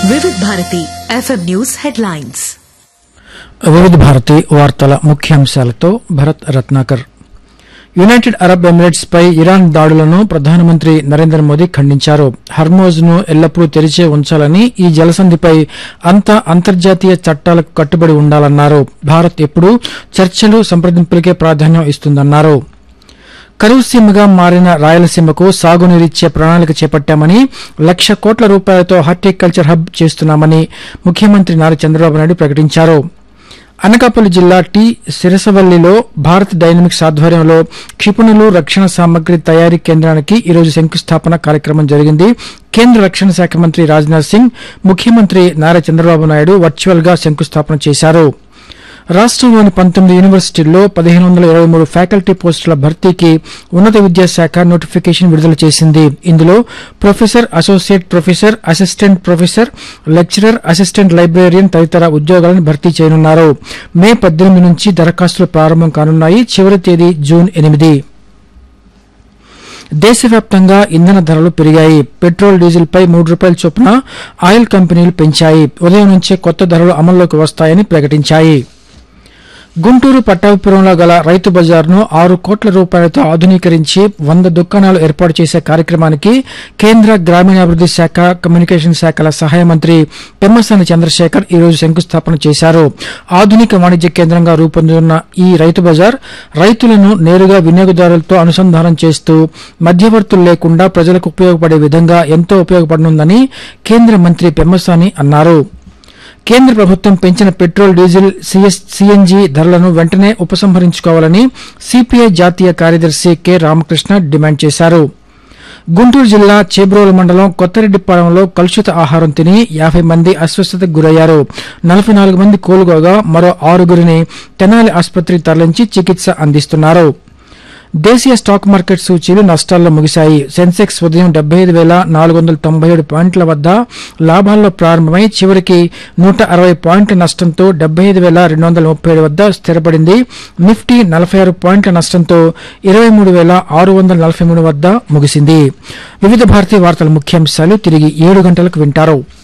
వివిధ Bharati FM news headlines Vividha Bharati వార్తల ముఖ్యాంశాలతో Bharat Ratnakar United Arab Emirates పై ఇరాన్ దాడులను ప్రధానమంత్రి నరేంద్ర మోదీ ఖండించారు హర్మోజ్ ను ఎల్లప్పుడూ తెరిచే ఉంచాలని ఈ జలసంధిపై అంతా అంతర్జాతీయ చట్టాలకు కట్టుబడి ఉండాలన్నారు భారత్ ఎప్పుడూ చర్చలు సంప్రదింపులకే ప్రాధాన్యం ఇస్తుందన్నారు కరువు సీమగా మారిన రాయలసీమకు సాగునీరిచ్చే ప్రణాళిక చేపట్టామని లక్ష కోట్ల రూపాయలతో హార్టికల్చర్ హబ్ చేస్తున్నామని ముఖ్యమంత్రి నారా చంద్రబాబు నాయుడు ప్రకటించారు అనకాపల్లి జిల్లా టి సిరసవల్లిలో భారత్ డైనమిక్స్ ఆధ్వర్యంలో క్షిపణులు రక్షణ సామగ్రి తయారీ కేంద్రానికి ఈరోజు శంకుస్థాపన కార్యక్రమం జరిగింది కేంద్ర రక్షణ శాఖ మంత్రి రాజ్నాథ్ సింగ్ ముఖ్యమంత్రి నారా చంద్రబాబు నాయుడు వర్చువల్ గా శంకుస్థాపన చేశారు రాష్ట్రంలోని పంతొమ్మిది యూనివర్సిటీల్లో పదిహేను వందల ఇరవై మూడు ఫ్యాకల్టీ పోస్టుల భర్తీకి ఉన్నత విద్యాశాఖ నోటిఫికేషన్ విడుదల చేసింది ఇందులో professor associate professor assistant professor lecturer assistant librarian తదితర ఉద్యోగాలను భర్తీ చేయనున్నారు మే పద్దెనిమిది నుంచి దరఖాస్తులు ప్రారంభం కానున్నాయి చివరి తేదీ జూన్ ఎనిమిది దేశవ్యాప్తంగా ఇంధన ధరలు పెరిగాయి పెట్రోల్ డీజిల్ పై మూడు రూపాయల చొప్పున ఆయిల్ కంపెనీలు పెంచాయి ఉదయం నుంచే కొత్త ధరలు అమల్లోకి వస్తాయని ప్రకటించాయి గుంటూరు పట్టాభిపురంలో గల రైతు బజార్ను ఆరు కోట్ల రూపాయలతో ఆధునీకరించి వంద దుకాణాలు ఏర్పాటు చేసే కార్యక్రమానికి కేంద్ర గ్రామీణాభివృద్ది శాఖ కమ్యూనికేషన్ శాఖల సహాయ మంత్రి పెమ్మసాని చంద్రశేఖర్ ఈ రోజు శంకుస్థాపన చేశారు ఆధునిక వాణిజ్య కేంద్రంగా రూపొందుతున్న ఈ రైతు బజార్ రైతులను నేరుగా వినియోగదారులతో అనుసంధానం చేస్తూ మధ్యవర్తులు లేకుండా ప్రజలకు ఉపయోగపడే విధంగా ఎంతో ఉపయోగపడనుందని కేంద్ర మంత్రి పెమ్మసాని అన్నారు కేంద్ర ప్రభుత్వం పెంచిన పెట్రోల్ డీజిల్ సీఎన్జీ ధరలను వెంటనే ఉపసంహరించుకోవాలని సిపిఐ జాతీయ కార్యదర్శి కె రామకృష్ణ డిమాండ్ చేశారు గుంటూరు జిల్లా చేబ్రోలు మండలం కొత్తరెడ్డిపాలెంలో కలుషిత ఆహారం తిని యాభై మంది అస్వస్థతకు గురయ్యారు నలభై నాలుగు మంది కోలుకోగా మరో ఆరుగురిని తెనాలి ఆసుపత్రికి తరలించి చికిత్స అందిస్తున్నారు దేశీయ స్టాక్ మార్కెట్ సూచీలు నష్టాల్లో ముగిశాయి సెన్సెక్స్ ఉదయం డెబ్బై ఐదు వేల నాలుగు వందల తొంభై ఏడు పాయింట్ల వద్ద లాభాల్లో ప్రారంభమై చివరికి నూట అరవై పాయింట్ల నష్టంతో డెబ్బై ఐదు వేల రెండు వందల ముప్పై ఏడు వద్ద స్థిరపడింది నిఫ్టీ నలభై ఆరు పాయింట్ల నష్టంతో ఇరవై మూడు వేల ఆరు వందల నలభై మూడు వద్ద ముగిసింది వివిధ భారతీయ వార్తల ముఖ్యాంశాలు తిరిగి ఏడు గంటలకు వింటారు